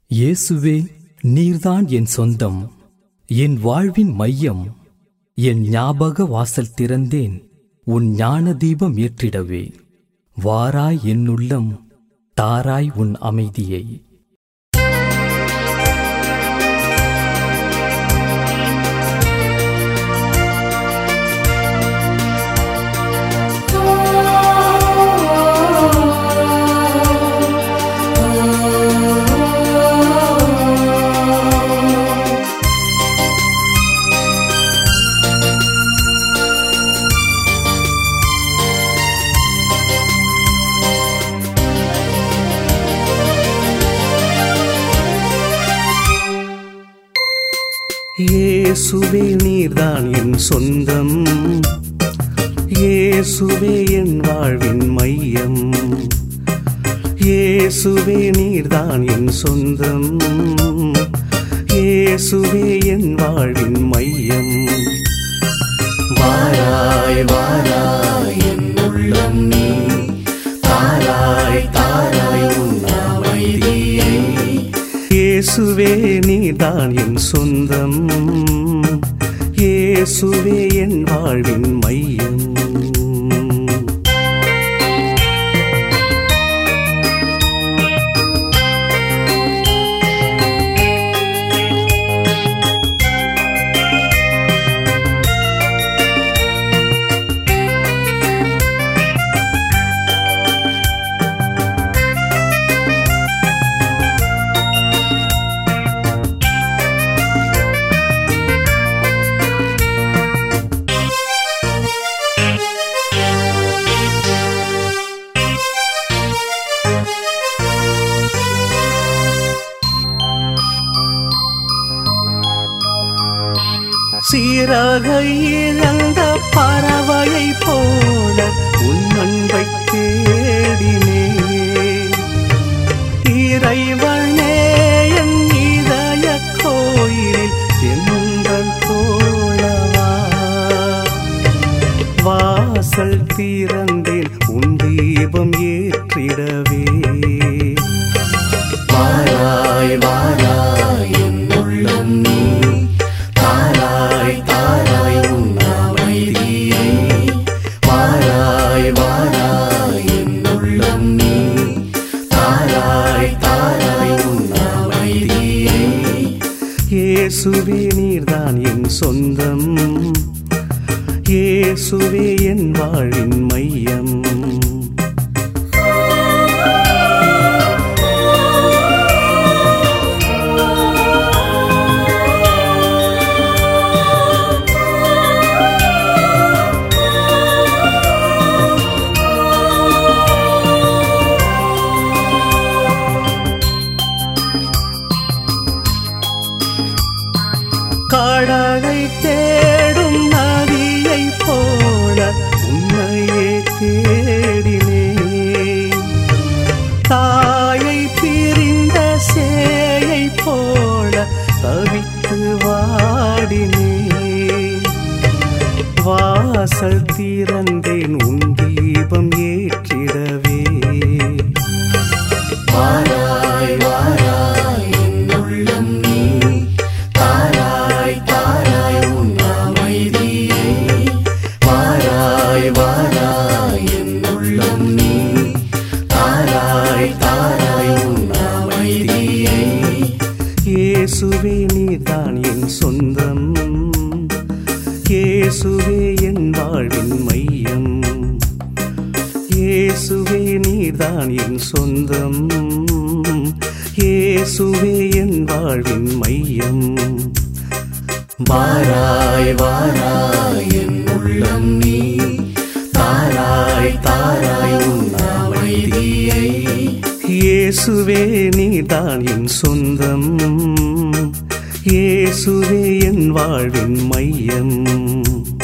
இயேசுவே நீர்தான் என் சொந்தம் என் வாழ்வின் மையம் என் ஞாபக வாசல் திறந்தேன் உன் ஞான தீபம் ஏற்றிடவே வாராய் என்னுள்ளம் தாராய் உன் அமைதியை இயேசுவே நீர்தான் என் சொந்தம் இயேசுவே என் வாழ்வின் மையம் இயேசுவே நீர்தான் என் சொந்தம் இயேசுவே என் வாழ்வின் மையம் வாராய் வாராய் என் உள்ளம் நீ தாராய் தாராய் உன் அமைதியை இயேசுவே நீதான் என் சொந்தம் இயேசுவே என் வாழ்வின் மையம் சீராக இழந்த பறவையை போல உன் அன்பை தேடினே இறைவனே என் இதய கோயிலில் எங்கள் போலவா வாசல் திறந்தேன் உன் தீபம் ஏற்றிடவே வாராய் வாராய் என் உள்ளம் நீ தாராய் தாராய் உன் அமைதியை வாராய் வாராய் என் உள்ளம் நீ தாராய் தாராய் உன் அமைதியை இயேசுவே நீர்தான் என் சொந்தம் இயேசுவே என் வாழின் மையம் கடலை தேடும் நதியை போல உன்னையே தேடினே தாயை பிரிந்த சேயை போல தவித்து வாடினே வாசல் திறந்தேன் உன் தீபம் ஏற்றிடவே வாராய் வாராய் என் உள்ளம் நீ தாராய் தாராய் உன் அமைதியை வாராய் வாராய் என் உள்ளம் நீ தாராய் தாராய் உன் அமைதியை இயேசுவே நீதான் என் சொந்தம் இயேசுவே என் வாழ்வின் மையம் இயேசுவே நீதான் என் சொந்தம் இயேசுவே என் வாழ்வின் மையம் வாராய் வாராய் என் உள்ளம் நீ தாராய் தாராய் உன் அமைதியை இயேசுவே நீதான் என் சொந்தம் இயேசுவே என் வாழ்வின் மையம்